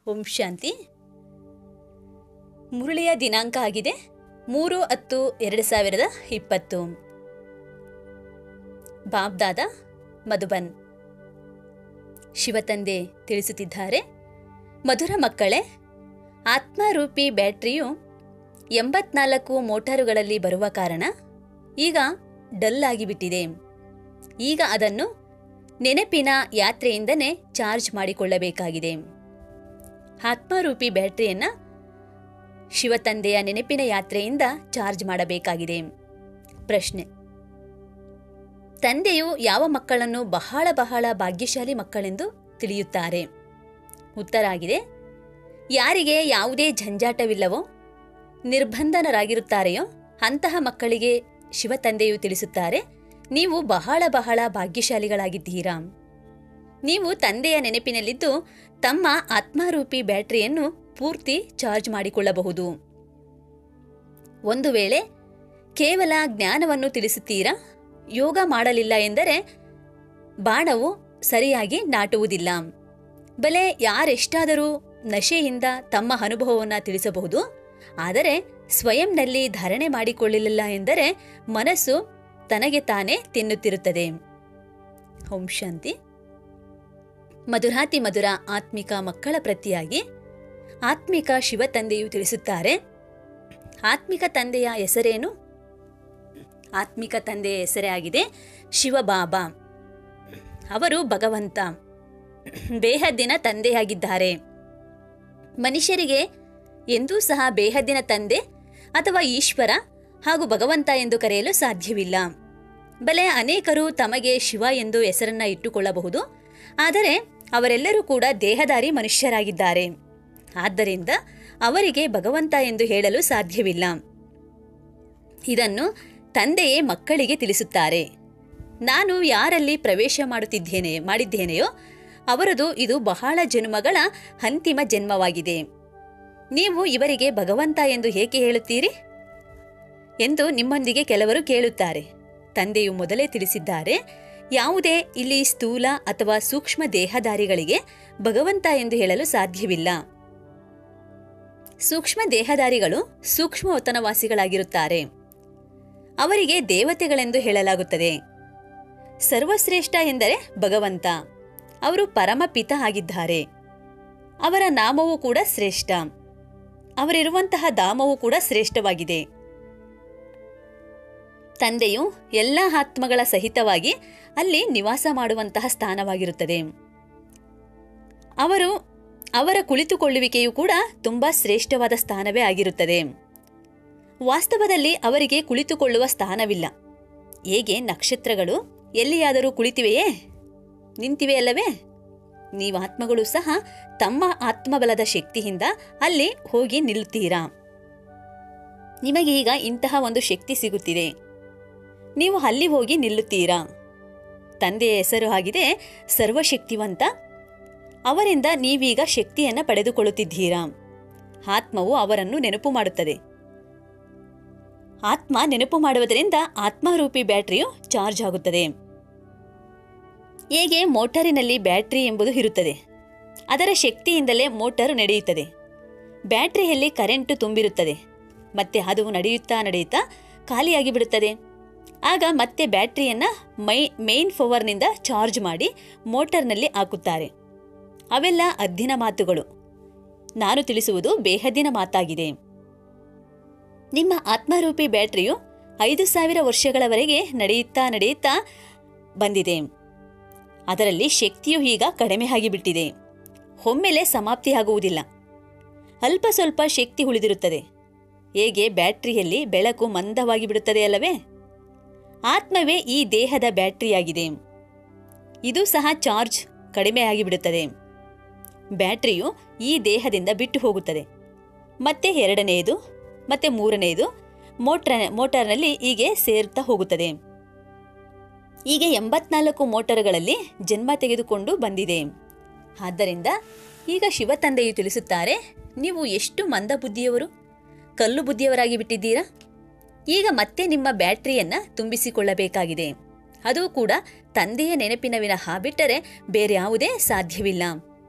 ಓಂ ಶಾಂತಿ ಮುರಳಿಯ ದಿನಾಂಕ ಆಗಿದೆ ಮೂರು ಹತ್ತು ಎರಡು ಸಾವಿರದ ಇಪ್ಪತ್ತು ಬಾಬ್ದಾದ ಮಧುಬನ್ ಶಿವತಂದೆ ತಿಳಿಸುತ್ತಿದ್ದಾರೆ ಮಧುರ ಮಕ್ಕಳೇ ಆತ್ಮರೂಪಿ ಬ್ಯಾಟ್ರಿಯು ಎಂಬತ್ನಾಲ್ಕು ಮೋಟಾರುಗಳಲ್ಲಿ ಬರುವ ಕಾರಣ ಈಗ ಡಲ್ ಆಗಿಬಿಟ್ಟಿದೆ ಈಗ ಅದನ್ನು ನೆನಪಿನ ಯಾತ್ರೆಯಿಂದನೇ ಚಾರ್ಜ್ ಮಾಡಿಕೊಳ್ಳಬೇಕಾಗಿದೆ ಆತ್ಮರೂಪಿ ಬ್ಯಾಟ್ರಿಯನ್ನು ಶಿವತಂದೆಯ ನೆನಪಿನ ಯಾತ್ರೆಯಿಂದ ಚಾರ್ಜ್ ಮಾಡಬೇಕಾಗಿದೆ ಪ್ರಶ್ನೆ ತಂದೆಯು ಯಾವ ಮಕ್ಕಳನ್ನು ಬಹಳ ಬಹಳ ಭಾಗ್ಯಶಾಲಿ ಮಕ್ಕಳೆಂದು ತಿಳಿಯುತ್ತಾರೆ ಉತ್ತರ ಆಗಿದೆ ಯಾರಿಗೆ ಯಾವುದೇ ಜಂಜಾಟವಿಲ್ಲವೋ ನಿರ್ಬಂಧನರಾಗಿರುತ್ತಾರೆಯೋ ಅಂತಹ ಮಕ್ಕಳಿಗೆ ಶಿವತಂದೆಯು ತಿಳಿಸುತ್ತಾರೆ ನೀವು ಬಹಳ ಬಹಳ ಭಾಗ್ಯಶಾಲಿಗಳಾಗಿದ್ದೀರಾ ನೀವು ತಂದೆಯ ನೆನಪಿನಲ್ಲಿದ್ದು ತಮ್ಮ ಆತ್ಮಾರೂಪಿ ಬ್ಯಾಟರಿಯನ್ನು ಪೂರ್ತಿ ಚಾರ್ಜ್ ಮಾಡಿಕೊಳ್ಳಬಹುದು ಒಂದು ವೇಳೆ ಕೇವಲ ಜ್ಞಾನವನ್ನು ತಿಳಿಸುತ್ತೀರಾ ಯೋಗ ಮಾಡಲಿಲ್ಲ ಎಂದರೆ ಬಾಣವು ಸರಿಯಾಗಿ ನಾಟುವುದಿಲ್ಲ ಬಲೆ ಯಾರೆಷ್ಟಾದರೂ ನಶೆಯಿಂದ ತಮ್ಮ ಅನುಭವವನ್ನು ತಿಳಿಸಬಹುದು ಆದರೆ ಸ್ವಯಂನಲ್ಲಿ ಧಾರಣೆ ಮಾಡಿಕೊಳ್ಳಲಿಲ್ಲ ಎಂದರೆ ಮನಸ್ಸು ತನಗೆ ತಾನೇ ತಿನ್ನುತ್ತಿರುತ್ತದೆ ಓಂ ಶಾಂತಿ ಮಧುರಾತಿ ಮಧುರ ಆತ್ಮಿಕ ಮಕ್ಕಳ ಪ್ರತಿಯಾಗಿ ಆತ್ಮಿಕ ಶಿವ ತಂದೆಯು ತಿಳಿಸುತ್ತಾರೆ ಆತ್ಮಿಕ ತಂದೆಯ ಹೆಸರೇನು ಆತ್ಮಿಕ ತಂದೆಯ ಹೆಸರೇ ಆಗಿದೆ ಶಿವಬಾಬಾ ಅವರು ಭಗವಂತ ಬೇಹದ್ದಿನ ತಂದೆಯಾಗಿದ್ದಾರೆ ಮನುಷ್ಯರಿಗೆ ಎಂದೂ ಸಹ ಬೇಹದ್ದಿನ ತಂದೆ ಅಥವಾ ಈಶ್ವರ ಹಾಗೂ ಭಗವಂತ ಎಂದು ಕರೆಯಲು ಸಾಧ್ಯವಿಲ್ಲ ಬಲೆ ಅನೇಕರು ತಮಗೆ ಶಿವ ಎಂದು ಹೆಸರನ್ನ ಇಟ್ಟುಕೊಳ್ಳಬಹುದು ಆದರೆ ಅವರೆಲ್ಲರೂ ಕೂಡ ದೇಹದಾರಿ ಮನುಷ್ಯರಾಗಿದ್ದಾರೆ ಆದ್ದರಿಂದ ಅವರಿಗೆ ಭಗವಂತ ಎಂದು ಹೇಳಲು ಸಾಧ್ಯವಿಲ್ಲ ಇದನ್ನು ತಂದೆಯೇ ಮಕ್ಕಳಿಗೆ ತಿಳಿಸುತ್ತಾರೆ ನಾನು ಯಾರಲ್ಲಿ ಪ್ರವೇಶ ಮಾಡುತ್ತಿದ್ದೇನೆ ಮಾಡಿದ್ದೇನೆಯೋ ಅವರದು ಇದು ಬಹಳ ಜನ್ಮಗಳ ಅಂತಿಮ ಜನ್ಮವಾಗಿದೆ ನೀವು ಇವರಿಗೆ ಭಗವಂತ ಎಂದು ಏಕೆ ಹೇಳುತ್ತೀರಿ ಎಂದು ನಿಮ್ಮೊಂದಿಗೆ ಕೆಲವರು ಕೇಳುತ್ತಾರೆ ತಂದೆಯು ಮೊದಲೇ ತಿಳಿಸಿದ್ದಾರೆ ಯಾವುದೇ ಇಲ್ಲಿ ಸ್ಥೂಲ ಅಥವಾ ಸೂಕ್ಷ್ಮ ದೇಹದಾರಿಗಳಿಗೆ ಭಗವಂತ ಎಂದು ಹೇಳಲು ಸಾಧ್ಯವಿಲ್ಲ ಸೂಕ್ಷ್ಮ ದೇಹದಾರಿಗಳು ಸೂಕ್ಷ್ಮ ವತನವಾಸಿಗಳಾಗಿರುತ್ತಾರೆ ಅವರಿಗೆ ದೇವತೆಗಳೆಂದು ಹೇಳಲಾಗುತ್ತದೆ ಸರ್ವಶ್ರೇಷ್ಠ ಎಂದರೆ ಭಗವಂತ ಅವರು ಪರಮಪಿತ ಆಗಿದ್ದಾರೆ ಅವರ ನಾಮವೂ ಕೂಡ ಶ್ರೇಷ್ಠ ಅವರಿರುವಂತಹ ಧಾಮವೂ ಕೂಡ ಶ್ರೇಷ್ಠವಾಗಿದೆ ತಂದೆಯು ಎಲ್ಲ ಆತ್ಮಗಳ ಸಹಿತವಾಗಿ ಅಲ್ಲಿ ನಿವಾಸ ಮಾಡುವಂತಹ ಸ್ಥಾನವಾಗಿರುತ್ತದೆ ಅವರು ಅವರ ಕುಳಿತುಕೊಳ್ಳುವಿಕೆಯೂ ಕೂಡ ತುಂಬಾ ಶ್ರೇಷ್ಠವಾದ ಸ್ಥಾನವೇ ಆಗಿರುತ್ತದೆ ವಾಸ್ತವದಲ್ಲಿ ಅವರಿಗೆ ಕುಳಿತುಕೊಳ್ಳುವ ಸ್ಥಾನವಿಲ್ಲ ಹೇಗೆ ನಕ್ಷತ್ರಗಳು ಎಲ್ಲಿಯಾದರೂ ಕುಳಿತಿವೆಯೇ ನಿಂತಿವೆಯಲ್ಲವೇ ನೀವು ಆತ್ಮಗಳು ಸಹ ತಮ್ಮ ಆತ್ಮಬಲದ ಶಕ್ತಿಯಿಂದ ಅಲ್ಲಿ ಹೋಗಿ ನಿಲ್ಲುತ್ತೀರಾ ನಿಮಗೆ ಈಗ ಇಂತಹ ಒಂದು ಶಕ್ತಿ ಸಿಗುತ್ತಿದೆ ನೀವು ಅಲ್ಲಿ ಹೋಗಿ ನಿಲ್ಲುತ್ತೀರಾ ತಂದೆಯ ಹೆಸರು ಆಗಿದೆ ಸರ್ವಶಕ್ತಿವಂತ ಅವರಿಂದ ನೀವೀಗ ಶಕ್ತಿಯನ್ನು ಪಡೆದುಕೊಳ್ಳುತ್ತಿದ್ದೀರಾ ಆತ್ಮವು ಅವರನ್ನು ನೆನಪು ಮಾಡುತ್ತದೆ ಆತ್ಮ ನೆನಪು ಮಾಡುವುದರಿಂದ ಆತ್ಮರೂಪಿ ಬ್ಯಾಟರಿಯು ಚಾರ್ಜ್ ಆಗುತ್ತದೆ ಹೇಗೆ ಮೋಟಾರಿನಲ್ಲಿ ಬ್ಯಾಟರಿ ಎಂಬುದು ಇರುತ್ತದೆ ಅದರ ಶಕ್ತಿಯಿಂದಲೇ ಮೋಟಾರು ನಡೆಯುತ್ತದೆ ಬ್ಯಾಟರಿಯಲ್ಲಿ ಕರೆಂಟು ತುಂಬಿರುತ್ತದೆ ಮತ್ತೆ ಅದು ನಡೆಯುತ್ತಾ ನಡೆಯುತ್ತಾ ಖಾಲಿಯಾಗಿ ಬಿಡುತ್ತದೆ ಆಗ ಮತ್ತೆ ಬ್ಯಾಟರಿಯನ್ನು ಮೈ ಮೇನ್ ಪವರ್ನಿಂದ ಚಾರ್ಜ್ ಮಾಡಿ ಮೋಟಾರ್ನಲ್ಲಿ ಹಾಕುತ್ತಾರೆ ಅವೆಲ್ಲ ಅದ್ದಿನ ಮಾತುಗಳು ನಾನು ತಿಳಿಸುವುದು ಬೇಹದ್ದಿನ ಮಾತಾಗಿದೆ ನಿಮ್ಮ ಆತ್ಮರೂಪಿ ಬ್ಯಾಟರಿಯು ಐದು ಸಾವಿರ ವರ್ಷಗಳವರೆಗೆ ನಡೆಯುತ್ತಾ ನಡೆಯುತ್ತಾ ಬಂದಿದೆ ಅದರಲ್ಲಿ ಶಕ್ತಿಯು ಈಗ ಕಡಿಮೆ ಆಗಿಬಿಟ್ಟಿದೆ ಒಮ್ಮೆಲೆ ಸಮಾಪ್ತಿಯಾಗುವುದಿಲ್ಲ ಅಲ್ಪ ಸ್ವಲ್ಪ ಶಕ್ತಿ ಉಳಿದಿರುತ್ತದೆ ಹೇಗೆ ಬ್ಯಾಟರಿಯಲ್ಲಿ ಬೆಳಕು ಮಂದವಾಗಿ ಬಿಡುತ್ತದೆ ಅಲ್ಲವೇ ಆತ್ಮವೇ ಈ ದೇಹದ ಬ್ಯಾಟರಿಯಾಗಿದೆ ಇದು ಸಹ ಚಾರ್ಜ್ ಕಡಿಮೆ ಆಗಿಬಿಡುತ್ತದೆ ಬ್ಯಾಟರಿಯು ಈ ದೇಹದಿಂದ ಬಿಟ್ಟು ಹೋಗುತ್ತದೆ ಮತ್ತೆ ಎರಡನೆಯದು ಮತ್ತೆ ಮೂರನೆಯದು ಮೋಟ್ರ ಮೋಟಾರ್ನಲ್ಲಿ ಹೀಗೆ ಸೇರ್ತಾ ಹೋಗುತ್ತದೆ ಹೀಗೆ ಎಂಬತ್ನಾಲ್ಕು ಮೋಟಾರ್ಗಳಲ್ಲಿ ಜನ್ಮ ತೆಗೆದುಕೊಂಡು ಬಂದಿದೆ ಆದ್ದರಿಂದ ಈಗ ಶಿವತಂದೆಯು ತಿಳಿಸುತ್ತಾರೆ ನೀವು ಎಷ್ಟು ಮಂದ ಬುದ್ಧಿಯವರು ಕಲ್ಲು ಬುದ್ಧಿಯವರಾಗಿ ಬಿಟ್ಟಿದ್ದೀರಾ ಈಗ ಮತ್ತೆ ನಿಮ್ಮ ಬ್ಯಾಟರಿಯನ್ನ ತುಂಬಿಸಿಕೊಳ್ಳಬೇಕಾಗಿದೆ ಅದು ಕೂಡ ತಂದೆಯ ನೆನಪಿನ ವಿನಃ ಬಿಟ್ಟರೆ ಬೇರೆ ಯಾವುದೇ ಸಾಧ್ಯವಿಲ್ಲ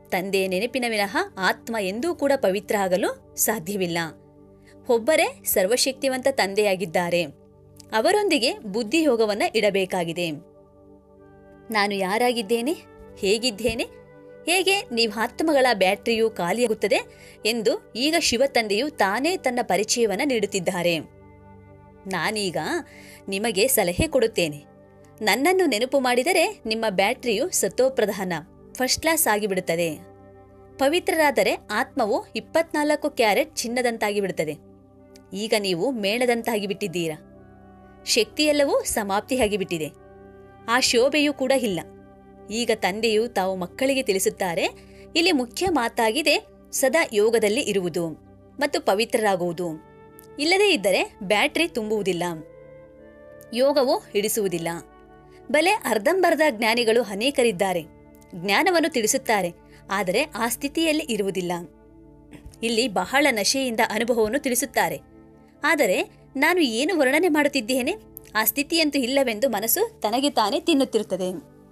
ತಂದೆಯ ನೆನಪಿನ ವಿನಃ ಆತ್ಮ ಎಂದೂ ಕೂಡ ಪವಿತ್ರ ಆಗಲು ಸಾಧ್ಯವಿಲ್ಲ ಒಬ್ಬರೇ ಸರ್ವಶಕ್ತಿವಂತ ತಂದೆಯಾಗಿದ್ದಾರೆ ಅವರೊಂದಿಗೆ ಬುದ್ಧಿಯೋಗವನ್ನು ಇಡಬೇಕಾಗಿದೆ ನಾನು ಯಾರಾಗಿದ್ದೇನೆ ಹೇಗಿದ್ದೇನೆ ಹೇಗೆ ನೀವು ಆತ್ಮಗಳ ಬ್ಯಾಟರಿಯು ಖಾಲಿಯಾಗುತ್ತದೆ ಎಂದು ಈಗ ಶಿವ ತಂದೆಯು ತಾನೇ ತನ್ನ ಪರಿಚಯವನ್ನು ನೀಡುತ್ತಿದ್ದಾರೆ ನಾನೀಗ ನಿಮಗೆ ಸಲಹೆ ಕೊಡುತ್ತೇನೆ ನನ್ನನ್ನು ನೆನಪು ಮಾಡಿದರೆ ನಿಮ್ಮ ಬ್ಯಾಟರಿಯು ಸತೋಪ್ರಧಾನ ಫಸ್ಟ್ ಕ್ಲಾಸ್ ಆಗಿಬಿಡುತ್ತದೆ ಪವಿತ್ರರಾದರೆ ಆತ್ಮವು ಇಪ್ಪತ್ನಾಲ್ಕು ಕ್ಯಾರೆಟ್ ಚಿನ್ನದಂತಾಗಿ ಬಿಡುತ್ತದೆ ಈಗ ನೀವು ಮೇಣದಂತಾಗಿ ಬಿಟ್ಟಿದ್ದೀರಾ ಶಕ್ತಿಯೆಲ್ಲವೂ ಸಮಾಪ್ತಿಯಾಗಿ ಬಿಟ್ಟಿದೆ ಆ ಶೋಭೆಯೂ ಕೂಡ ಇಲ್ಲ ಈಗ ತಂದೆಯು ತಾವು ಮಕ್ಕಳಿಗೆ ತಿಳಿಸುತ್ತಾರೆ ಇಲ್ಲಿ ಮುಖ್ಯ ಮಾತಾಗಿದೆ ಸದಾ ಯೋಗದಲ್ಲಿ ಇರುವುದು ಮತ್ತು ಪವಿತ್ರರಾಗುವುದು ಇಲ್ಲದೇ ಇದ್ದರೆ ಬ್ಯಾಟರಿ ತುಂಬುವುದಿಲ್ಲ ಯೋಗವು ಹಿಡಿಸುವುದಿಲ್ಲ ಬಲೆ ಅರ್ಧಂಬರ್ಧ ಜ್ಞಾನಿಗಳು ಅನೇಕರಿದ್ದಾರೆ ಜ್ಞಾನವನ್ನು ತಿಳಿಸುತ್ತಾರೆ ಆದರೆ ಆ ಸ್ಥಿತಿಯಲ್ಲಿ ಇರುವುದಿಲ್ಲ ಇಲ್ಲಿ ಬಹಳ ನಶೆಯಿಂದ ಅನುಭವವನ್ನು ತಿಳಿಸುತ್ತಾರೆ ಆದರೆ ನಾನು ಏನು ವರ್ಣನೆ ಮಾಡುತ್ತಿದ್ದೇನೆ ಆ ಸ್ಥಿತಿಯಂತೂ ಇಲ್ಲವೆಂದು ಮನಸ್ಸು ತನಗೆ ತಾನೇ ತಿನ್ನುತ್ತಿರುತ್ತದೆ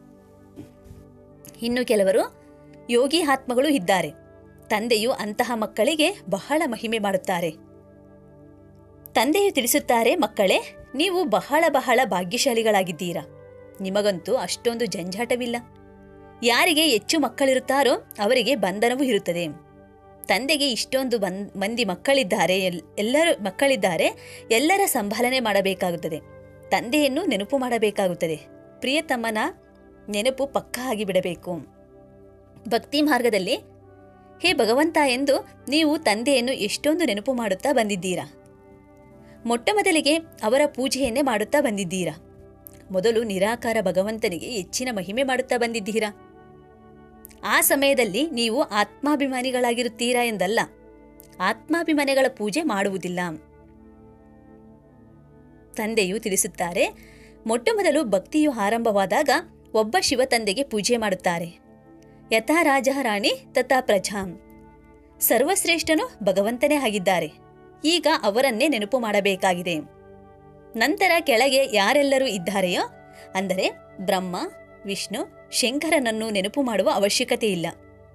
ಇನ್ನು ಕೆಲವರು ಯೋಗಿ ಆತ್ಮಗಳು ಇದ್ದಾರೆ ತಂದೆಯು ಅಂತಹ ಮಕ್ಕಳಿಗೆ ಬಹಳ ಮಹಿಮೆ ಮಾಡುತ್ತಾರೆ ತಂದೆಯು ತಿಳಿಸುತ್ತಾರೆ ಮಕ್ಕಳೇ ನೀವು ಬಹಳ ಬಹಳ ಭಾಗ್ಯಶಾಲಿಗಳಾಗಿದ್ದೀರಾ ನಿಮಗಂತೂ ಅಷ್ಟೊಂದು ಜಂಜಾಟವಿಲ್ಲ ಯಾರಿಗೆ ಹೆಚ್ಚು ಮಕ್ಕಳಿರುತ್ತಾರೋ ಅವರಿಗೆ ಬಂಧನವೂ ಇರುತ್ತದೆ ತಂದೆಗೆ ಇಷ್ಟೊಂದು ಬನ್ ಮಂದಿ ಮಕ್ಕಳಿದ್ದಾರೆ ಎಲ್- ಎಲ್ಲರೂ ಮಕ್ಕಳಿದ್ದಾರೆ ಎಲ್ಲರ ಸಂಭಾಲನೆ ಮಾಡಬೇಕಾಗುತ್ತದೆ ತಂದೆಯನ್ನು ನೆನಪು ಮಾಡಬೇಕಾಗುತ್ತದೆ ಪ್ರಿಯತಮ್ಮನ ನೆನಪು ಪಕ್ಕಾ ಆಗಿಬಿಡಬೇಕು ಭಕ್ತಿ ಮಾರ್ಗದಲ್ಲಿ ಹೇ ಭಗವಂತ ಎಂದು ನೀವು ತಂದೆಯನ್ನು ಎಷ್ಟೊಂದು ನೆನಪು ಮಾಡುತ್ತಾ ಬಂದಿದ್ದೀರಾ ಮೊಟ್ಟ ಮೊದಲಿಗೆ ಅವರ ಪೂಜೆಯನ್ನೇ ಮಾಡುತ್ತಾ ಬಂದಿದ್ದೀರಾ ಮೊದಲು ನಿರಾಕಾರ ಭಗವಂತನಿಗೆ ಹೆಚ್ಚಿನ ಮಹಿಮೆ ಮಾಡುತ್ತಾ ಬಂದಿದ್ದೀರಾ ಆ ಸಮಯದಲ್ಲಿ ನೀವು ಆತ್ಮಾಭಿಮಾನಿಗಳಾಗಿರುತ್ತೀರಾ ಎಂದಲ್ಲ ಆತ್ಮಾಭಿಮಾನಿಗಳ ಪೂಜೆ ಮಾಡುವುದಿಲ್ಲ ತಂದೆಯು ತಿಳಿಸುತ್ತಾರೆ ಮೊಟ್ಟ ಮೊದಲು ಭಕ್ತಿಯು ಆರಂಭವಾದಾಗ ಒಬ್ಬ ಶಿವ ತಂದೆಗೆ ಪೂಜೆ ಮಾಡುತ್ತಾರೆ ಯಥಾ ರಾಜ ರಾಣಿ ತಥಾ ಪ್ರಜಾಂ ಸರ್ವಶ್ರೇಷ್ಠನು ಭಗವಂತನೇ ಆಗಿದ್ದಾರೆ ಈಗ ಅವರನ್ನೇ ನೆನಪು ಮಾಡಬೇಕಾಗಿದೆ ನಂತರ ಕೆಳಗೆ ಯಾರೆಲ್ಲರೂ ಇದ್ದಾರೆಯೋ ಅಂದರೆ ಬ್ರಹ್ಮ ವಿಷ್ಣು ಶಂಕರನನ್ನು ನೆನಪು ಮಾಡುವ ಅವಶ್ಯಕತೆ ಇಲ್ಲ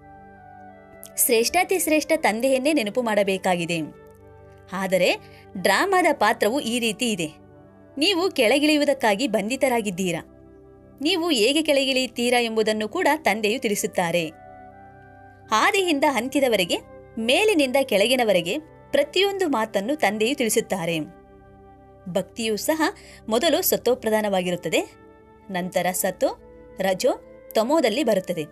ಶ್ರೇಷ್ಠಾತಿ ಶ್ರೇಷ್ಠ ತಂದೆಯನ್ನೇ ನೆನಪು ಮಾಡಬೇಕಾಗಿದೆ ಆದರೆ ಡ್ರಾಮಾದ ಪಾತ್ರವು ಈ ರೀತಿ ಇದೆ ನೀವು ಕೆಳಗಿಳಿಯುವುದಕ್ಕಾಗಿ ಬಂಧಿತರಾಗಿದ್ದೀರಾ ನೀವು ಹೇಗೆ ಕೆಳಗಿಳಿಯುತ್ತೀರಾ ಎಂಬುದನ್ನು ಕೂಡ ತಂದೆಯು ತಿಳಿಸುತ್ತಾರೆ ಆದಿಯಿಂದ ಅಂತ್ಯದವರೆಗೆ ಮೇಲಿನಿಂದ ಕೆಳಗಿನವರೆಗೆ ಪ್ರತಿಯೊಂದು ಮಾತನ್ನು ತಂದೆಯು ತಿಳಿಸುತ್ತಾರೆ ಭಕ್ತಿಯೂ ಸಹ ಮೊದಲು ಸತೋಪ್ರಧಾನವಾಗಿರುತ್ತದೆ ನಂತರ ಸತೋ ರಜೋ ತಮೋದಲ್ಲಿ ಬರುತ್ತದೆ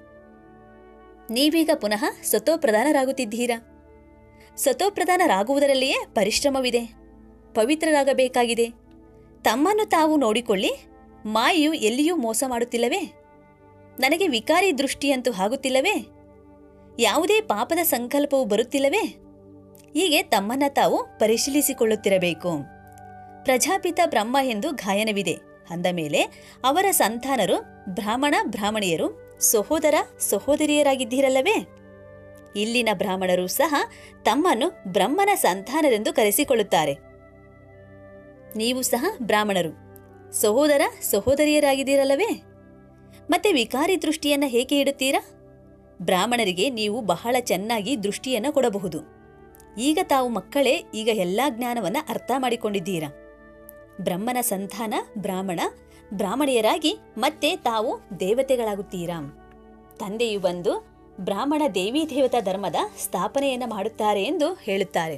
ನೀವೀಗ ಪುನಃ ಸತೋಪ್ರಧಾನರಾಗುತ್ತಿದ್ದೀರಾ ಸತೋಪ್ರಧಾನರಾಗುವುದರಲ್ಲಿಯೇ ಪರಿಶ್ರಮವಿದೆ ಪವಿತ್ರರಾಗಬೇಕಾಗಿದೆ ತಮ್ಮನ್ನು ತಾವು ನೋಡಿಕೊಳ್ಳಿ ಮಾಯೆಯು ಎಲ್ಲಿಯೂ ಮೋಸ ಮಾಡುತ್ತಿಲ್ಲವೇ ನನಗೆ ವಿಕಾರಿ ದೃಷ್ಟಿಯಂತೂ ಆಗುತ್ತಿಲ್ಲವೇ ಯಾವುದೇ ಪಾಪದ ಸಂಕಲ್ಪವು ಬರುತ್ತಿಲ್ಲವೇ ಹೀಗೆ ತಮ್ಮನ್ನ ತಾವು ಪರಿಶೀಲಿಸಿಕೊಳ್ಳುತ್ತಿರಬೇಕು ಪ್ರಜಾಪಿತ ಬ್ರಹ್ಮ ಎಂದು ಗಾಯನವಿದೆ ಅಂದ ಮೇಲೆ ಅವರ ಸಂತಾನರು ಬ್ರಾಹ್ಮಣ ಬ್ರಾಹ್ಮಣಿಯರು ಸಹೋದರ ಸಹೋದರಿಯರಾಗಿದ್ದೀರಲ್ಲವೇ ಇಲ್ಲಿನ ಬ್ರಾಹ್ಮಣರು ಸಹ ತಮ್ಮನ್ನು ಬ್ರಹ್ಮನ ಸಂತಾನರೆಂದು ಕರೆಸಿಕೊಳ್ಳುತ್ತಾರೆ ನೀವು ಸಹ ಬ್ರಾಹ್ಮಣರು ಸಹೋದರ ಸಹೋದರಿಯರಾಗಿದ್ದೀರಲ್ಲವೇ ಮತ್ತೆ ವಿಕಾರಿ ದೃಷ್ಟಿಯನ್ನ ಹೇಗೆ ಇಡುತ್ತೀರಾ ಬ್ರಾಹ್ಮಣರಿಗೆ ನೀವು ಬಹಳ ಚೆನ್ನಾಗಿ ದೃಷ್ಟಿಯನ್ನ ಕೊಡಬಹುದು ಈಗ ತಾವು ಮಕ್ಕಳೇ ಈಗ ಎಲ್ಲಾ ಜ್ಞಾನವನ್ನ ಅರ್ಥ ಮಾಡಿಕೊಂಡಿದ್ದೀರಾ ಬ್ರಹ್ಮನ ಸಂತಾನ ಬ್ರಾಹ್ಮಣ ಬ್ರಾಹ್ಮಣಿಯರಾಗಿ ಮತ್ತೆ ತಾವು ದೇವತೆಗಳಾಗುತ್ತೀರಾ ತಂದೆಯು ಬಂದು ಬ್ರಾಹ್ಮಣ ದೇವಿ ದೇವತಾ ಧರ್ಮದ ಸ್ಥಾಪನೆಯನ್ನ ಮಾಡುತ್ತಾರೆ ಎಂದು ಹೇಳುತ್ತಾರೆ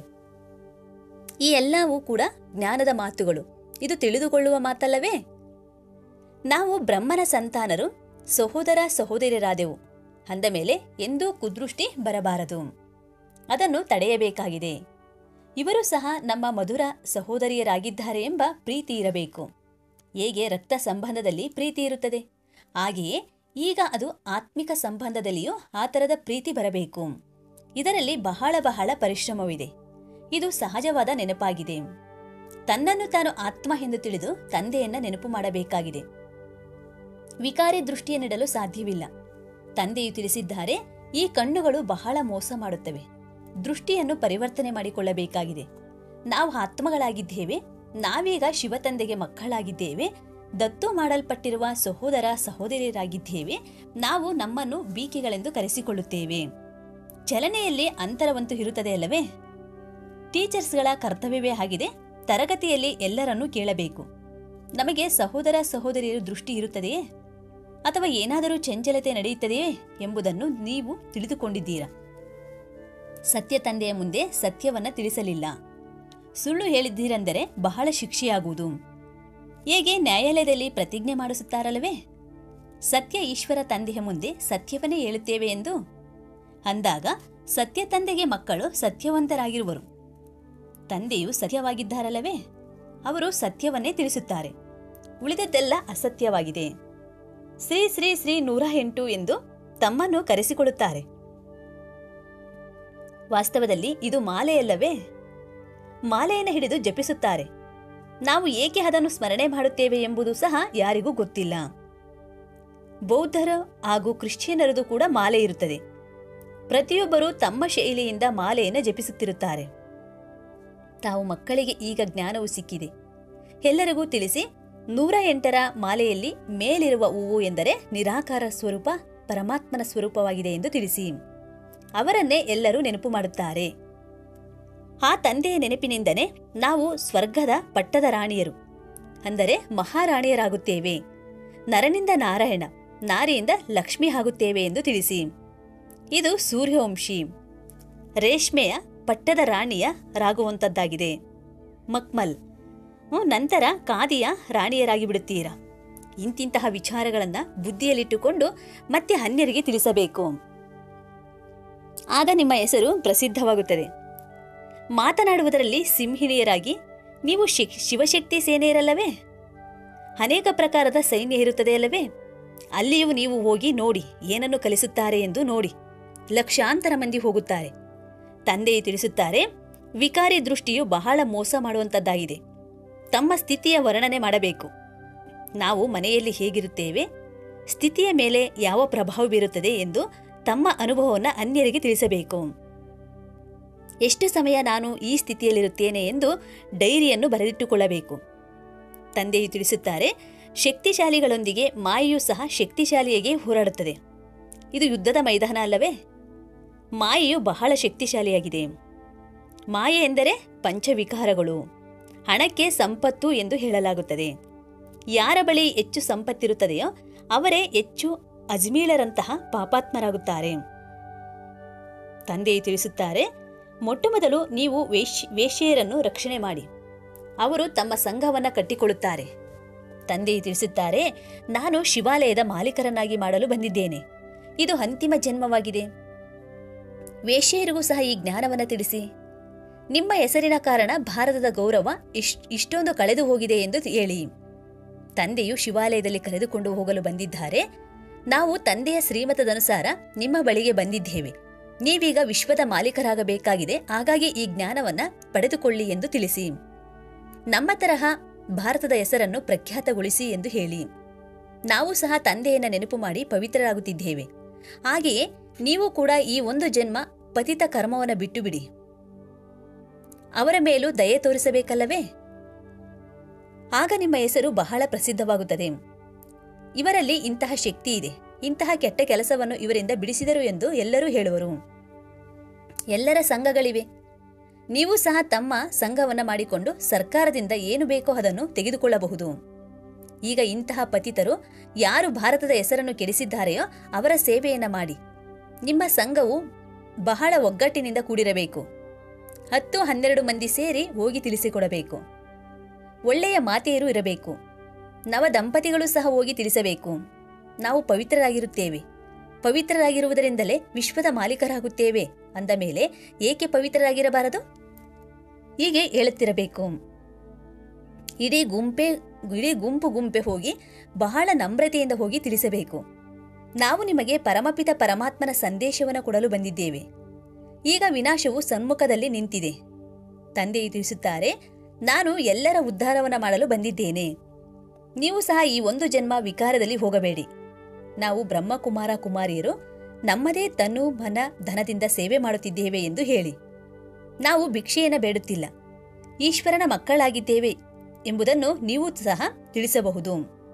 ಈ ಎಲ್ಲವೂ ಕೂಡ ಜ್ಞಾನದ ಮಾತುಗಳು ಇದು ತಿಳಿದುಕೊಳ್ಳುವ ಮಾತಲ್ಲವೇ ನಾವು ಬ್ರಹ್ಮನ ಸಂತಾನರು ಸಹೋದರ ಸಹೋದರಿಯರಾದೆವು ಅಂದ ಮೇಲೆ ಎಂದೂ ಕುದೃಷ್ಟಿ ಬರಬಾರದು ಅದನ್ನು ತಡೆಯಬೇಕಾಗಿದೆ ಇವರು ಸಹ ನಮ್ಮ ಮಧುರ ಸಹೋದರಿಯರಾಗಿದ್ದಾರೆ ಎಂಬ ಪ್ರೀತಿ ಇರಬೇಕು ಹೇಗೆ ರಕ್ತ ಸಂಬಂಧದಲ್ಲಿ ಪ್ರೀತಿ ಇರುತ್ತದೆ ಹಾಗೆಯೇ ಈಗ ಅದು ಆತ್ಮಿಕ ಸಂಬಂಧದಲ್ಲಿಯೂ ಆ ಥರದ ಪ್ರೀತಿ ಬರಬೇಕು ಇದರಲ್ಲಿ ಬಹಳ ಬಹಳ ಪರಿಶ್ರಮವಿದೆ ಇದು ಸಹಜವಾದ ನೆನಪಾಗಿದೆ ತನ್ನನ್ನು ತಾನು ಆತ್ಮ ಎಂದು ತಿಳಿದು ತಂದೆಯನ್ನ ನೆನಪು ಮಾಡಬೇಕಾಗಿದೆ ವಿಕಾರಿ ದೃಷ್ಟಿಯನ್ನಿಡಲು ಸಾಧ್ಯವಿಲ್ಲ ತಂದೆಯು ತಿಳಿಸಿದ್ದಾರೆ ಈ ಕಣ್ಣುಗಳು ಬಹಳ ಮೋಸ ಮಾಡುತ್ತವೆ ದೃಷ್ಟಿಯನ್ನು ಪರಿವರ್ತನೆ ಮಾಡಿಕೊಳ್ಳಬೇಕಾಗಿದೆ ನಾವು ಆತ್ಮಗಳಾಗಿದ್ದೇವೆ ನಾವೀಗ ಶಿವತಂದೆಗೆ ಮಕ್ಕಳಾಗಿದ್ದೇವೆ ದತ್ತು ಮಾಡಲ್ಪಟ್ಟಿರುವ ಸಹೋದರ ಸಹೋದರಿಯರಾಗಿದ್ದೇವೆ ನಾವು ನಮ್ಮನ್ನು ಬೀಕಿಗಳೆಂದು ಕರೆಸಿಕೊಳ್ಳುತ್ತೇವೆ ಚಲನೆಯಲ್ಲಿ ಅಂತರವಂತೂ ಇರುತ್ತದೆ ಅಲ್ಲವೇ ಟೀಚರ್ಸ್ಗಳ ಕರ್ತವ್ಯವೇ ಆಗಿದೆ ತರಗತಿಯಲ್ಲಿ ಎಲ್ಲರನ್ನೂ ಕೇಳಬೇಕು ನಮಗೆ ಸಹೋದರ ಸಹೋದರಿಯರು ದೃಷ್ಟಿ ಇರುತ್ತದೆಯೇ ಅಥವಾ ಏನಾದರೂ ಚಂಚಲತೆ ನಡೆಯುತ್ತದೆಯೇ ಎಂಬುದನ್ನು ನೀವು ತಿಳಿದುಕೊಂಡಿದ್ದೀರಾ ಸತ್ಯ ತಂದೆಯ ಮುಂದೆ ಸತ್ಯವನ್ನ ತಿಳಿಸಲಿಲ್ಲ ಸುಳ್ಳು ಹೇಳಿದ್ದೀರೆಂದರೆ ಬಹಳ ಶಿಕ್ಷೆಯಾಗುವುದು ಹೇಗೆ ನ್ಯಾಯಾಲಯದಲ್ಲಿ ಪ್ರತಿಜ್ಞೆ ಮಾಡಿಸುತ್ತಾರಲ್ಲವೇ ಸತ್ಯ ಈಶ್ವರ ತಂದೆಯ ಮುಂದೆ ಸತ್ಯವನ್ನೇ ಹೇಳುತ್ತೇವೆ ಎಂದು ಅಂದಾಗ ಸತ್ಯ ತಂದೆಗೆ ಮಕ್ಕಳು ಸತ್ಯವಂತರಾಗಿರುವರು ತಂದೆಯು ಸತ್ಯವಾಗಿದ್ದಾರಲ್ಲವೇ ಅವರು ಸತ್ಯವನ್ನೇ ತಿಳಿಸುತ್ತಾರೆ ಉಳಿದದ್ದೆಲ್ಲ ಅಸತ್ಯವಾಗಿದೆ ಶ್ರೀ ಶ್ರೀ ಶ್ರೀ ನೂರ ಎಂಟು ಎಂದು ತಮ್ಮನ್ನು ಕರೆಸಿಕೊಳ್ಳುತ್ತಾರೆ ವಾಸ್ತವದಲ್ಲಿ ಇದು ಮಾಲೆಯಲ್ಲವೇ ಮಾಲೆಯನ್ನು ಹಿಡಿದು ಜಪಿಸುತ್ತಾರೆ ನಾವು ಏಕೆ ಅದನ್ನು ಸ್ಮರಣೆ ಮಾಡುತ್ತೇವೆ ಎಂಬುದು ಸಹ ಯಾರಿಗೂ ಗೊತ್ತಿಲ್ಲ ಬೌದ್ಧರ ಹಾಗೂ ಕ್ರಿಶ್ಚಿಯನರದು ಕೂಡ ಮಾಲೆ ಇರುತ್ತದೆ ಪ್ರತಿಯೊಬ್ಬರು ತಮ್ಮ ಶೈಲಿಯಿಂದ ಮಾಲೆಯನ್ನು ಜಪಿಸುತ್ತಿರುತ್ತಾರೆ ತಾವು ಮಕ್ಕಳಿಗೆ ಈಗ ಜ್ಞಾನವು ಸಿಕ್ಕಿದೆ ಎಲ್ಲರಿಗೂ ತಿಳಿಸಿ ನೂರ ಎಂಟರ ಮಾಲೆಯಲ್ಲಿ ಮೇಲಿರುವ ಹೂವು ಎಂದರೆ ನಿರಾಕಾರ ಸ್ವರೂಪ ಪರಮಾತ್ಮನ ಸ್ವರೂಪವಾಗಿದೆ ಎಂದು ತಿಳಿಸಿ ಅವರನ್ನೇ ಎಲ್ಲರೂ ನೆನಪು ಮಾಡುತ್ತಾರೆ ಆ ತಂದೆಯ ನೆನಪಿನಿಂದನೇ ನಾವು ಸ್ವರ್ಗದ ಪಟ್ಟದ ರಾಣಿಯರು ಅಂದರೆ ಮಹಾರಾಣಿಯರಾಗುತ್ತೇವೆ ನರನಿಂದ ನಾರಾಯಣ ನಾರಿಯಿಂದ ಲಕ್ಷ್ಮಿ ಆಗುತ್ತೇವೆ ಎಂದು ತಿಳಿಸಿ ಇದು ಸೂರ್ಯವಂಶಿ ರೇಷ್ಮೆಯ ಪಟ್ಟದ ರಾಣಿಯ ರಾಗುವಂಥದ್ದಾಗಿದೆ ಮಕ್ಮಲ್ ಹ್ಮ್, ನಂತರ ಕಾದಿಯ ರಾಣಿಯರಾಗಿ ಬಿಡುತ್ತೀರಾ ಇಂತಿಂತಹ ವಿಚಾರಗಳನ್ನು ಬುದ್ಧಿಯಲ್ಲಿಟ್ಟುಕೊಂಡು ಮತ್ತೆ ಅನ್ಯರಿಗೆ ತಿಳಿಸಬೇಕು ಆಗ ನಿಮ್ಮ ಹೆಸರು ಪ್ರಸಿದ್ಧವಾಗುತ್ತದೆ ಮಾತನಾಡುವುದರಲ್ಲಿ ಸಿಂಹಿಣಿಯರಾಗಿ ನೀವು ಶಿ- ಶಿವಶಕ್ತಿ ಸೇನೆಯರಲ್ಲವೇ ಅನೇಕ ಪ್ರಕಾರದ ಸೈನ್ಯ ಇರುತ್ತದೆ ಅಲ್ಲವೇ ಅಲ್ಲಿಯೂ ನೀವು ಹೋಗಿ ನೋಡಿ ಏನನ್ನು ಕಲಿಸುತ್ತಾರೆ ಎಂದು ನೋಡಿ ಲಕ್ಷಾಂತರ ಮಂದಿ ಹೋಗುತ್ತಾರೆ ತಂದೆಯು ತಿಳಿಸುತ್ತಾರೆ ವಿಕಾರಿ ದೃಷ್ಟಿಯು ಬಹಳ ಮೋಸ ಮಾಡುವಂಥದ್ದಾಗಿದೆ ತಮ್ಮ ಸ್ಥಿತಿಯ ವರ್ಣನೆ ಮಾಡಬೇಕು ನಾವು ಮನೆಯಲ್ಲಿ ಹೇಗಿರುತ್ತೇವೆ ಸ್ಥಿತಿಯ ಮೇಲೆ ಯಾವ ಪ್ರಭಾವ ಬೀರುತ್ತದೆ ಎಂದು ತಮ್ಮ ಅನುಭವವನ್ನು ಅನ್ಯರಿಗೆ ತಿಳಿಸಬೇಕು ಎಷ್ಟು ಸಮಯ ನಾನು ಈ ಸ್ಥಿತಿಯಲ್ಲಿರುತ್ತೇನೆ ಎಂದು ಡೈರಿಯನ್ನು ಬರೆದಿಟ್ಟುಕೊಳ್ಳಬೇಕು ತಂದೆಯು ತಿಳಿಸುತ್ತಾರೆ ಶಕ್ತಿಶಾಲಿಗಳೊಂದಿಗೆ ಮಾಯೆಯೂ ಸಹ ಶಕ್ತಿಶಾಲಿಯಾಗಿ ಹೋರಾಡುತ್ತದೆ ಇದು ಯುದ್ಧದ ಮೈದಾನ ಅಲ್ಲವೇ ಮಾಯೆಯು ಬಹಳ ಶಕ್ತಿಶಾಲಿಯಾಗಿದೆ ಮಾಯೆ ಎಂದರೆ ಪಂಚವಿಕಾರಗಳು ಹಣಕ್ಕೆ ಸಂಪತ್ತು ಎಂದು ಹೇಳಲಾಗುತ್ತದೆ ಯಾರ ಬಳಿ ಹೆಚ್ಚು ಸಂಪತ್ತಿರುತ್ತದೆಯೋ ಅವರೇ ಹೆಚ್ಚು ಅಜ್ಮೀಳರಂತಹ ಪಾಪಾತ್ಮರಾಗುತ್ತಾರೆ ತಂದೆಯು ತಿಳಿಸುತ್ತಾರೆ ಮೊಟ್ಟಮೊದಲು ನೀವು ವೇಶ್ ವೇಶ್ಯೆಯರನ್ನು ರಕ್ಷಣೆ ಮಾಡಿ ಅವರು ತಮ್ಮ ಸಂಘವನ್ನು ಕಟ್ಟಿಕೊಳ್ಳುತ್ತಾರೆ ತಂದೆಯು ತಿಳಿಸುತ್ತಾರೆ ನಾನು ಶಿವಾಲಯದ ಮಾಲೀಕರನ್ನಾಗಿ ಮಾಡಲು ಬಂದಿದ್ದೇನೆ ಇದು ಅಂತಿಮ ಜನ್ಮವಾಗಿದೆ ವೇಶ್ಯೆಯರಿಗೂ ಸಹ ಈ ಜ್ಞಾನವನ್ನು ತಿಳಿಸಿ ನಿಮ್ಮ ಹೆಸರಿನ ಕಾರಣ ಭಾರತದ ಗೌರವ ಇಶ್ ಇಷ್ಟೊಂದು ಕಳೆದು ಹೋಗಿದೆ ಎಂದು ಹೇಳಿ ತಂದೆಯು ಶಿವಾಲಯದಲ್ಲಿ ಕರೆದುಕೊಂಡು ಹೋಗಲು ಬಂದಿದ್ದಾರೆ ನಾವು ತಂದೆಯ ಶ್ರೀಮತದನುಸಾರ ನಿಮ್ಮ ಬಳಿಗೆ ಬಂದಿದ್ದೇವೆ ನೀವೀಗ ವಿಶ್ವದ ಮಾಲೀಕರಾಗಬೇಕಾಗಿದೆ ಹಾಗಾಗಿ ಈ ಜ್ಞಾನವನ್ನ ಪಡೆದುಕೊಳ್ಳಿ ಎಂದು ತಿಳಿಸಿ ನಮ್ಮ ತರಹ ಭಾರತದ ಹೆಸರನ್ನು ಪ್ರಖ್ಯಾತಗೊಳಿಸಿ ಎಂದು ಹೇಳಿ ನಾವು ಸಹ ತಂದೆಯನ್ನ ನೆನಪು ಮಾಡಿ ಪವಿತ್ರರಾಗುತ್ತಿದ್ದೇವೆ ಹಾಗೆಯೇ ನೀವು ಕೂಡ ಈ ಒಂದು ಜನ್ಮ ಪತಿತ ಕರ್ಮವನ್ನು ಬಿಟ್ಟು ಬಿಡಿ ಅವರ ಮೇಲೂ ದಯೆ ತೋರಿಸಬೇಕಲ್ಲವೇ ಆಗ ನಿಮ್ಮ ಹೆಸರು ಬಹಳ ಪ್ರಸಿದ್ಧವಾಗುತ್ತದೆ ಇವರಲ್ಲಿ ಇಂತಹ ಶಕ್ತಿ ಇದೆ ಇಂತಹ ಕೆಟ್ಟ ಕೆಲಸವನ್ನು ಇವರಿಂದ ಬಿಡಿಸಿದರು ಎಂದು ಎಲ್ಲರೂ ಹೇಳುವರು ಎಲ್ಲರ ಸಂಘಗಳಿವೆ ನೀವು ಸಹ ತಮ್ಮ ಸಂಘವನ್ನ ಮಾಡಿಕೊಂಡು ಸರ್ಕಾರದಿಂದ ಏನು ಬೇಕೋ ಅದನ್ನು ತೆಗೆದುಕೊಳ್ಳಬಹುದು ಈಗ ಇಂತಹ ಪತಿತರು ಯಾರು ಭಾರತದ ಹೆಸರನ್ನು ಕೆಡಿಸಿದ್ದಾರೆಯೋ ಅವರ ಸೇವೆಯನ್ನ ಮಾಡಿ ನಿಮ್ಮ ಸಂಘವು ಬಹಳ ಒಗ್ಗಟ್ಟಿನಿಂದ ಕೂಡಿರಬೇಕು ಹತ್ತು ಹನ್ನೆರಡು ಮಂದಿ ಸೇರಿ ಹೋಗಿ ತಿಳಿಸಿಕೊಡಬೇಕು ಒಳ್ಳೆಯ ಮಾತೆಯರು ಇರಬೇಕು ನವ ದಂಪತಿಗಳು ಸಹ ಹೋಗಿ ತಿಳಿಸಬೇಕು ನಾವು ಪವಿತ್ರರಾಗಿರುತ್ತೇವೆ ಪವಿತ್ರರಾಗಿರುವುದರಿಂದಲೇ ವಿಶ್ವದ ಮಾಲೀಕರಾಗುತ್ತೇವೆ ಅಂದ ಮೇಲೆ ಏಕೆ ಪವಿತ್ರರಾಗಿರಬಾರದು ಹೀಗೆ ಹೇಳುತ್ತಿರಬೇಕು ಇಡೀ ಗುಂಪೆ ಇಡೀ ಗುಂಪು ಗುಂಪೆ ಹೋಗಿ ಬಹಳ ನಮ್ರತೆಯಿಂದ ಹೋಗಿ ತಿಳಿಸಬೇಕು ನಾವು ನಿಮಗೆ ಪರಮಪಿತ ಪರಮಾತ್ಮನ ಸಂದೇಶವನ್ನು ಕೊಡಲು ಬಂದಿದ್ದೇವೆ ಈಗ ವಿನಾಶವು ಸನ್ಮುಖದಲ್ಲಿ ನಿಂತಿದೆ ತಂದೆಯು ತಿಳಿಸುತ್ತಾರೆ ನಾನು ಎಲ್ಲರ ಉದ್ಧಾರವನ್ನ ಮಾಡಲು ಬಂದಿದ್ದೇನೆ ನೀವು ಸಹ ಈ ಒಂದು ಜನ್ಮ ವಿಕಾರದಲ್ಲಿ ಹೋಗಬೇಡಿ ನಾವು ಬ್ರಹ್ಮಕುಮಾರ ಕುಮಾರಿಯರು ನಮ್ಮದೇ ತನು ಮನ ಧನದಿಂದ ಸೇವೆ ಮಾಡುತ್ತಿದ್ದೇವೆ ಎಂದು ಹೇಳಿ ನಾವು ಭಿಕ್ಷೆಯನ್ನು ಬೇಡುತ್ತಿಲ್ಲ ಈಶ್ವರನ ಮಕ್ಕಳಾಗಿದ್ದೇವೆ ಎಂಬುದನ್ನು ನೀವು ಸಹ ತಿಳಿಸಬಹುದು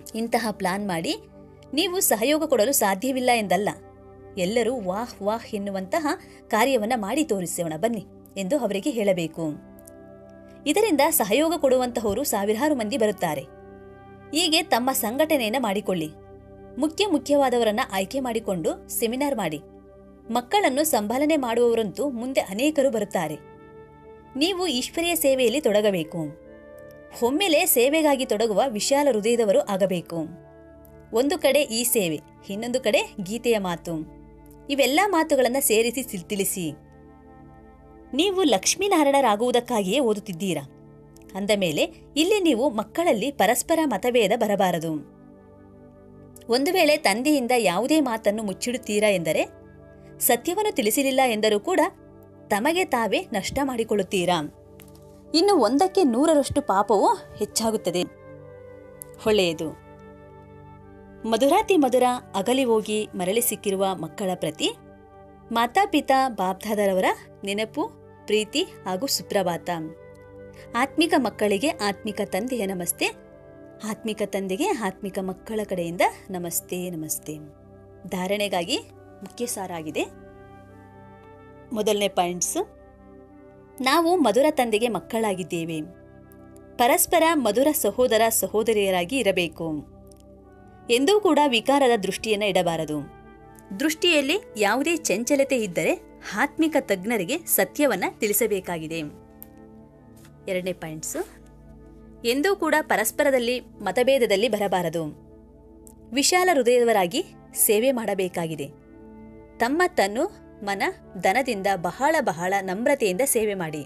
ಇಂತಹ ಪ್ಲಾನ್ ಮಾಡಿ ನೀವು ಸಹಯೋಗ ಕೊಡಲು ಸಾಧ್ಯವಿಲ್ಲ ಎಂದಲ್ಲ ಎಲ್ಲರೂ ವಾಹ್ ವಾಹ್ ಎನ್ನುವಂತಹ ಕಾರ್ಯವನ್ನ ಮಾಡಿ ತೋರಿಸೋಣ ಬನ್ನಿ ಎಂದು ಅವರಿಗೆ ಹೇಳಬೇಕು ಇದರಿಂದ ಸಹಯೋಗ ಕೊಡುವಂತಹವರು ಸಾವಿರಾರು ಮಂದಿ ಬರುತ್ತಾರೆ ಹೀಗೆ ತಮ್ಮ ಸಂಘಟನೆಯನ್ನ ಮಾಡಿಕೊಳ್ಳಿ ಮುಖ್ಯ ಮುಖ್ಯವಾದವರನ್ನ ಆಯ್ಕೆ ಮಾಡಿಕೊಂಡು ಸೆಮಿನಾರ್ ಮಾಡಿ ಮಕ್ಕಳನ್ನು ಸಂಭಾಲನೆ ಮಾಡುವವರಂತೂ ಮುಂದೆ ಅನೇಕರು ಬರುತ್ತಾರೆ ನೀವು ಈಶ್ವರೀಯ ಸೇವೆಯಲ್ಲಿ ತೊಡಗಬೇಕು ಒಮ್ಮೆಲೆ ಸೇವೆಗಾಗಿ ತೊಡಗುವ ವಿಶಾಲ ಹೃದಯದವರು ಆಗಬೇಕು ಒಂದು ಕಡೆ ಈ ಸೇವೆ ಇನ್ನೊಂದು ಕಡೆ ಗೀತೆಯ ಮಾತು ಇವೆಲ್ಲ ಮಾತುಗಳನ್ನು ಸೇರಿಸಿ ತಿಳ್- ತಿಳಿಸಿ ನೀವು ಲಕ್ಷ್ಮೀನಾರಾಯಣರಾಗುವುದಕ್ಕಾಗಿಯೇ ಓದುತ್ತಿದ್ದೀರಾ ಅಂದ ಮೇಲೆ ಇಲ್ಲಿ ನೀವು ಮಕ್ಕಳಲ್ಲಿ ಪರಸ್ಪರ ಮತಭೇದ ಬರಬಾರದು ಒಂದು ವೇಳೆ ತಂದೆಯಿಂದ ಯಾವುದೇ ಮಾತನ್ನು ಮುಚ್ಚಿಡುತ್ತೀರಾ ಎಂದರೆ ಸತ್ಯವನ್ನು ತಿಳಿಸಲಿಲ್ಲ ಎಂದರೂ ಕೂಡ ತಮಗೆ ತಾವೇ ನಷ್ಟ ಮಾಡಿಕೊಳ್ಳುತ್ತೀರಾ ಇನ್ನು ಒಂದಕ್ಕೆ ನೂರರಷ್ಟು ಪಾಪವು ಹೆಚ್ಚಾಗುತ್ತದೆ ಒಳ್ಳೆಯದು ಮಧುರಾತಿ ಮಧುರ ಅಗಲಿ ಹೋಗಿ ಮರಳಿ ಸಿಕ್ಕಿರುವ ಮಕ್ಕಳ ಪ್ರತಿ ಮಾತಾಪಿತಾ ಬಾಬ್ದಾದರವರ ನೆನಪು ಪ್ರೀತಿ ಹಾಗೂ ಸುಪ್ರಭಾತ ಆತ್ಮಿಕ ಮಕ್ಕಳಿಗೆ ಆತ್ಮಿಕ ತಂದೆಯ ನಮಸ್ತೆ ಆತ್ಮಿಕ ತಂದೆಗೆ ಆತ್ಮಿಕ ಮಕ್ಕಳ ಕಡೆಯಿಂದ ನಮಸ್ತೆ ನಮಸ್ತೆ ಧಾರಣೆಗಾಗಿ ಮುಖ್ಯ ಸಾರಾಗಿದೆ ಮೊದಲನೇ ಪಾಯಿಂಟ್ಸ್ ನಾವು ಮಧುರ ತಂದೆಗೆ ಮಕ್ಕಳಾಗಿದ್ದೇವೆ ಪರಸ್ಪರ ಮಧುರ ಸಹೋದರ ಸಹೋದರಿಯರಾಗಿ ಇರಬೇಕು ಎಂದೂ ಕೂಡ ವಿಕಾರದ ದೃಷ್ಟಿಯನ್ನು ಇಡಬಾರದು ದೃಷ್ಟಿಯಲ್ಲಿ ಯಾವುದೇ ಚಂಚಲತೆ ಇದ್ದರೆ ಆತ್ಮಿಕ ತಜ್ಞರಿಗೆ ಸತ್ಯವನ್ನ ತಿಳಿಸಬೇಕಾಗಿದೆ ಎರಡನೇ ಪಾಯಿಂಟ್ಸ್ ಎಂದೂ ಕೂಡ ಪರಸ್ಪರದಲ್ಲಿ ಮತಭೇದದಲ್ಲಿ ಬರಬಾರದು ವಿಶಾಲ ಹೃದಯದವರಾಗಿ ಸೇವೆ ಮಾಡಬೇಕಾಗಿದೆ ತಮ್ಮ ತನ್ನು ಮನ ದನದಿಂದ ಬಹಳ ಬಹಳ ನಮ್ರತೆಯಿಂದ ಸೇವೆ ಮಾಡಿ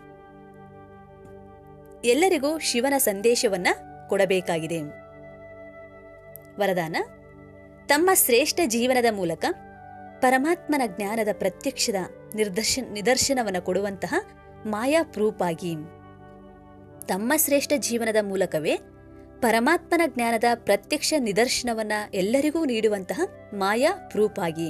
ಎಲ್ಲರಿಗೂ ಶಿವನ ಸಂದೇಶವನ್ನ ಕೊಡಬೇಕಾಗಿದೆ ವರದಾನ ತಮ್ಮ ಶ್ರೇಷ್ಠ ಜೀವನದ ಮೂಲಕ ಪರಮಾತ್ಮನ ಜ್ಞಾನದ ಪ್ರತ್ಯಕ್ಷದ ನಿರ್ದರ್ಶನ ನಿದರ್ಶನವನ್ನು ಕೊಡುವಂತಹ ಮಾಯಾ ಪ್ರೂಪ್ ಆಗಿ ತಮ್ಮ ಶ್ರೇಷ್ಠ ಜೀವನದ ಮೂಲಕವೇ ಪರಮಾತ್ಮನ ಜ್ಞಾನದ ಪ್ರತ್ಯಕ್ಷ ನಿದರ್ಶನವನ್ನ ಎಲ್ಲರಿಗೂ ನೀಡುವಂತಹ ಮಾಯಾ ಪ್ರೂಪ್ ಆಗಿ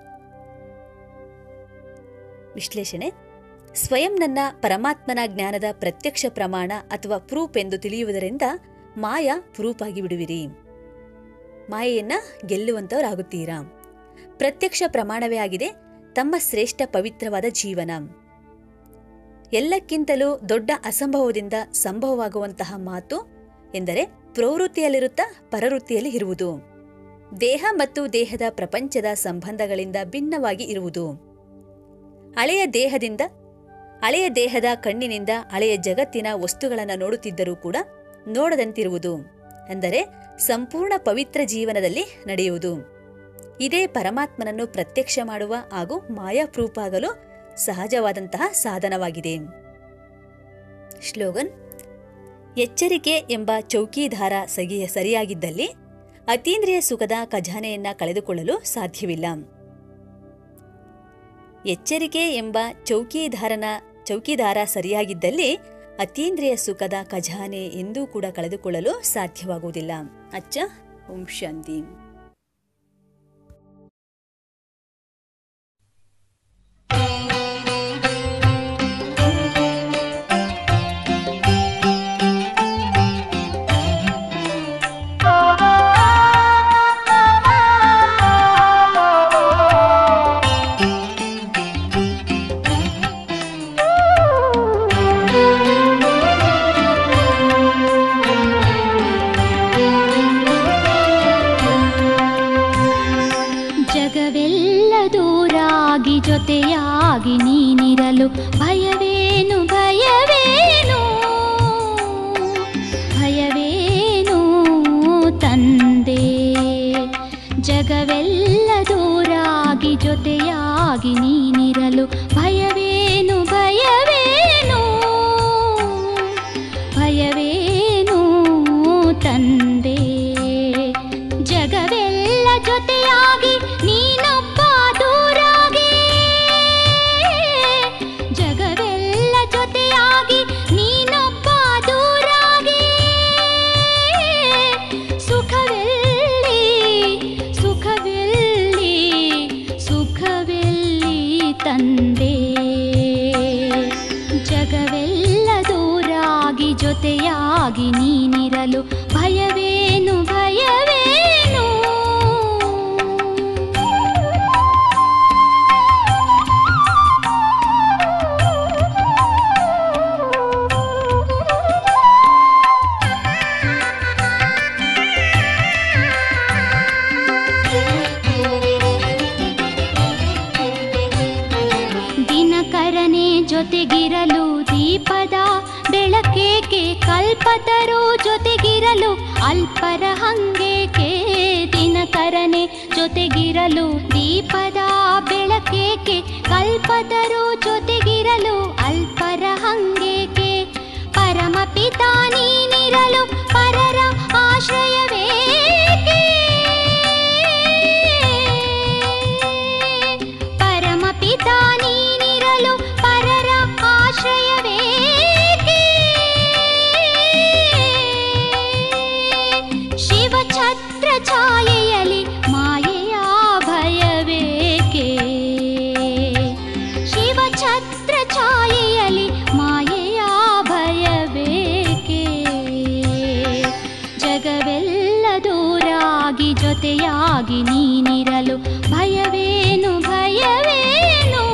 ವಿಶ್ಲೇಷಣೆ ಸ್ವಯಂ ನನ್ನ ಪರಮಾತ್ಮನ ಜ್ಞಾನದ ಪ್ರತ್ಯಕ್ಷ ಪ್ರಮಾಣ ಅಥವಾ ಪ್ರೂಫ್ ಎಂದು ತಿಳಿಯುವುದರಿಂದ ಮಾಯಾ ಪ್ರೂಫ್ ಆಗಿ ಬಿಡುವಿರಿ ಮಾಯೆಯನ್ನ ಗೆಲ್ಲುವಂತವರಾಗುತ್ತೀರಾ ಪ್ರತ್ಯಕ್ಷ ಪ್ರಮಾಣವೇ ಆಗಿದೆ ತಮ್ಮ ಶ್ರೇಷ್ಠ ಪವಿತ್ರವಾದ ಜೀವನ ಎಲ್ಲಕ್ಕಿಂತಲೂ ದೊಡ್ಡ ಅಸಂಭವದಿಂದ ಸಂಭವವಾಗುವಂತಹ ಮಾತು ಎಂದರೆ ಪ್ರವೃತ್ತಿಯಲ್ಲಿರುತ್ತಾ ಪರವೃತ್ತಿಯಲ್ಲಿ ಇರುವುದು ದೇಹ ಮತ್ತು ದೇಹದ ಪ್ರಪಂಚದ ಸಂಬಂಧಗಳಿಂದ ಭಿನ್ನವಾಗಿ ಇರುವುದು ಹಳೆಯ ದೇಹದಿಂದ ಹಳೆಯ ದೇಹದ ಕಣ್ಣಿನಿಂದ ಹಳೆಯ ಜಗತ್ತಿನ ವಸ್ತುಗಳನ್ನು ನೋಡುತ್ತಿದ್ದರೂ ಕೂಡ ನೋಡದಂತಿರುವುದು ಅಂದರೆ ಸಂಪೂರ್ಣ ಪವಿತ್ರ ಜೀವನದಲ್ಲಿ ನಡೆಯುವುದು ಇದೇ ಪರಮಾತ್ಮನನ್ನು ಪ್ರತ್ಯಕ್ಷ ಮಾಡುವ ಹಾಗೂ ಮಾಯಾಪ್ರೂಪಾಗಲು ಸಹಜವಾದಂತಹ ಸಾಧನವಾಗಿದೆ ಶ್ಲೋಗನ್ ಎಚ್ಚರಿಕೆ ಎಂಬ ಚೌಕಿದಾರ ಸಗಿಯ ಸರಿಯಾಗಿದ್ದಲ್ಲಿ ಅತೀಂದ್ರಿಯ ಸುಖದ ಖಜಾನೆಯನ್ನ ಕಳೆದುಕೊಳ್ಳಲು ಸಾಧ್ಯವಿಲ್ಲ ಎಚ್ಚರಿಕೆ ಎಂಬ ಚೌಕಿದಾರನ ಚೌಕಿದಾರ ಸರಿಯಾಗಿದ್ದಲ್ಲಿ ಅತೀಂದ್ರಿಯ ಸುಖದ ಖಜಾನೆ ಎಂದೂ ಕೂಡ ಕಳೆದುಕೊಳ್ಳಲು ಸಾಧ್ಯವಾಗುವುದಿಲ್ಲ ಅಚ್ಚ ಓಂ ಶಾಂತಿ ಜಗವೆಲ್ಲ ದೂರಾಗಿ ಜೊತೆಯಾಗಿ ನೀನಿರಲು ಭಯವೇನು ಭಯವೇನು ಭಯವೇನು ತಂದೆ ಜಗವೆಲ್ಲ ದೂರಾಗಿ ಜೊತೆಯಾಗಿ ನೀನಿರಲು ಭಯವೇನು ಭಯವೇನು ಭಯವೇನು ತಂದೆ ಜಗವೆಲ್ಲ ಜೊತೆಯಾಗಿ ನೀನೊಬ್ಬ ದೂರಾಗಿ ಜಗವೆಲ್ಲ ಜೊತೆಯಾಗಿ ನೀನೊಬ್ಬ ದೂರಾಗಿ ಸುಖವೆಲ್ಲಿ ಸುಖವೆಲ್ಲಿ ಸುಖವೆಲ್ಲಿ ತಂದೆ ಜಗವೆಲ್ಲ ದೂರಾಗಿ ಜೊತೆಯಾಗಿ ನೀನಿರಲು ಭಯವೇನು ಭಯವೇನು ದಿನಕರನೆ ಜೊತೆಗಿರಲು ದೀಪದ ಬೆಳಕೇಕೆ ಕಲ್ಪತರು ಜೊತೆಗಿರಲು ಅಲ್ಪರ ಹಂಗೇಕೆ ದಿನಕರನೆ ಜೊತೆಗಿರಲು ದೀಪದ ಬೆಳಕೇಕೆ ಕಲ್ಪತರು ಜೊತೆಗಿರಲು ಅಲ್ಪರ ಹಂಗೇಕೆ ಪರಮ ಪಿತಾ ನೀನಿರಲು ಪರರ ಆಶ್ರಯವೇಕೆ ಪರಮ ಪಿತಾ ನೀನಿರಲು ಪರರ ಆಶ್ರಯವೇಕೆ ಶಿವ ಛತ್ರ ಛಾಯೆಯಲಿ ಮಾಯೆಯ ಭಯವೇಕೆ ಶಿವ ಛತ್ರ ಛಾಯೆಯಲಿ ಮಾಯೆಯ ಭಯವೇಕೆ ಜಗವೆಲ್ಲ ದೂರಾಗಿ ಜೊತೆಯಾಗಿ ನೀನಿರಲು ಭಯವೇನು ಭಯವೇನು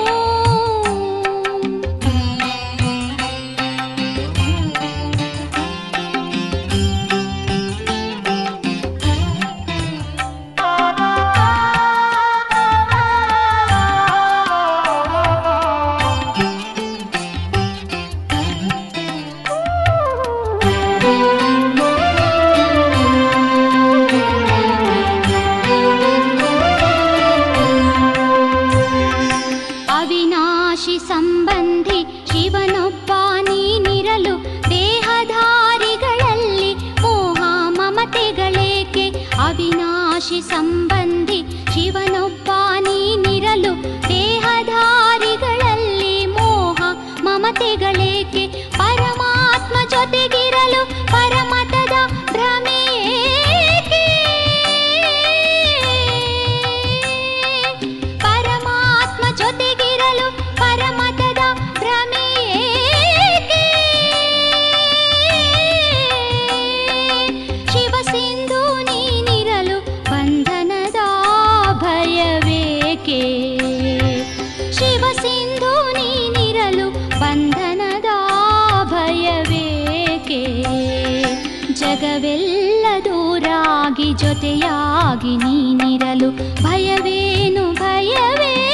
ಅವಿನಾಶಿ ಸಂಬಂಧಿ ಶಿವನೊಬ್ಬ ನೀನಿರಲು ದೇಹಧಾರಿಗಳಲ್ಲಿ ಮೋಹ ಮಮತೆಗಳೇಕೆ ಅವಿನಾಶಿ ಸಂಬಂಧಿ ಶಿವನೊಬ್ಬ ನೀನಿರಲು ದೇಹಧಾರಿಗಳಲ್ಲಿ ಮೋಹ ಮಮತೆಗಳೇಕೆ ಪರಮಾತ್ಮ ಜೊತೆಗಿರಲು ಪರಮತದ ಭ್ರಮೆಯೇಕೆ ಪರಮಾತ್ಮ ಜೊತೆಗಿರಲು ಪರಮತದ ಭ್ರಮೆಯೇಕೆ ಶಿವ ಸಿಂಧು ನೀನಿರಲು ಬಂಧನದ ಭಯವೇಕೆ ಶಿವ ಸಿಂಧು ನೀನಿರಲು ಬಂಧನದ ಭಯವೇಕೆ ಜಗವೆಲ್ಲ ದೂರಾಗಿ ಜೊತೆಯಾಗಿ ನೀನಿರಲು ಭಯವೇನು ಭಯವೇ